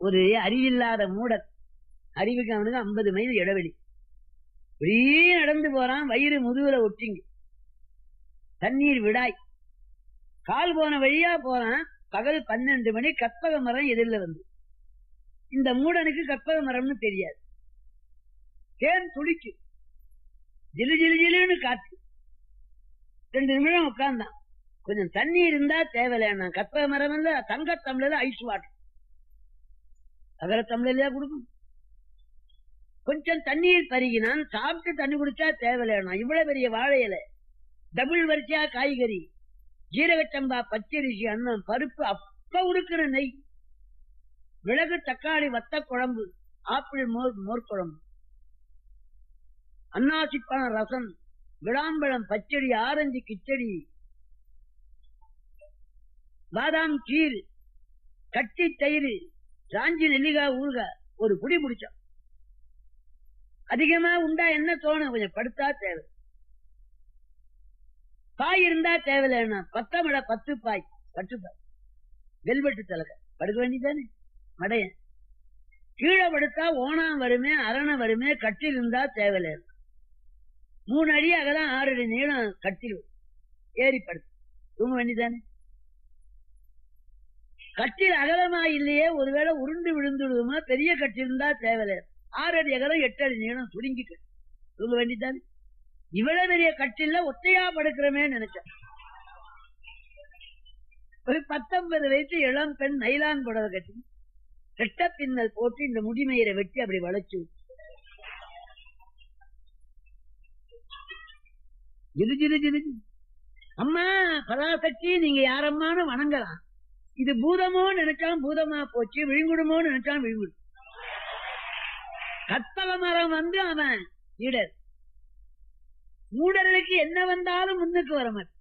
ஒரு அறிவில்லாத மூடர் அறிவுக்கு அவனுக்கு ஐம்பது மைல் இடைவெளி இப்படியே நடந்து போறான் வயிறு முதுகுல ஒட்டிங்க தண்ணீர் விடாய் கால் போன வழியா போறான் பகல் பன்னெண்டு மணி கற்பக மரம் எதிரில் வந்து இந்த மூடனுக்கு கற்பக மரம்னு தெரியாது தேன் துளிக்கு ஜிலு ஜிலு ஜிலுன்னு காத்து ரெண்டு நிமிடம் உட்கார்ந்தான் கொஞ்சம் தண்ணி இருந்தா தேவையில்லை கற்பக மரம் இல்ல தங்க தமிழ்ல ஐஸ் வாட்டர் தகர தமிழ்லயா கொடுக்கும் கொஞ்சம் தண்ணீர் பருகினான் சாப்பிட்டு தண்ணி குடிச்சா தேவையில்லை இவ்வளவு பெரிய வாழை இலை டபுள் வரிசையா காய்கறி ஜீரகச்சம்பா பச்சரிசி அன்னம் பருப்பு அப்ப உடுக்கிற நெய் மிளகு தக்காளி வத்த குழம்பு ஆப்பிள் மோர் மோர் குழம்பு அன்னாசிப்பழம் ரசம் விளாம்பழம் பச்சடி ஆரஞ்சு கிச்சடி பாதாம் கீர் கட்டி தயிர் ராஞ்சி நெல்லிக்காய் ஊறுகாய் ஒரு குடி முடிச்சோம் அதிகமா உண்டா என்ன தோணும் கொஞ்சம் படுத்தா தேவை பாய் இருந்தா தேவையில்லைன்னா பத்தமட பத்து பாய் பத்து பாய் வெல்வெட்டு தலக படுக்க வேண்டியதானே மடையன் கீழே படுத்தா ஓணாம் வருமே அரணை வருமே கட்டில் இருந்தா தேவையில்லை மூணு அடி அகலம் ஆறு அடி நீளம் கட்டில் ஏறி படுத்து தூங்க வேண்டியதானே கட்டில் அகலமா இல்லையே ஒருவேளை உருண்டு விழுந்து விடுமா பெரிய கட்டில் இருந்தா தேவையில்லை ஆறு அடி அகலம் எட்டு அடி நீளம் சுருங்கிட்டு தூங்க வேண்டியதானே இவ்வளவு பெரிய கட்டில ஒத்தையா படுக்கிறமே நினைச்சேன் ஒரு பத்தொன்பது வயசு இளம் பெண் நைலான் புடவை கட்டி ரெட்ட பின்னல் போட்டு இந்த முடிமயிரை வெட்டி அப்படி வளைச்சு விட்டு. ஜிலு ஜிலு ஜிலு ஜிலு. அம்மா பராசக்தி நீங்க யாரம்மான்னு வணங்கலாம் இது பூதமோ நினைச்சான் பூதமா போச்சு விழுங்குடுமோ நினைச்சான் விழுங்குடு கற்பக மரம் வந்து அவன் ஈடர் மூடர்களுக்கு என்ன வந்தாலும் முன்னுக்கு வர மாட்டான்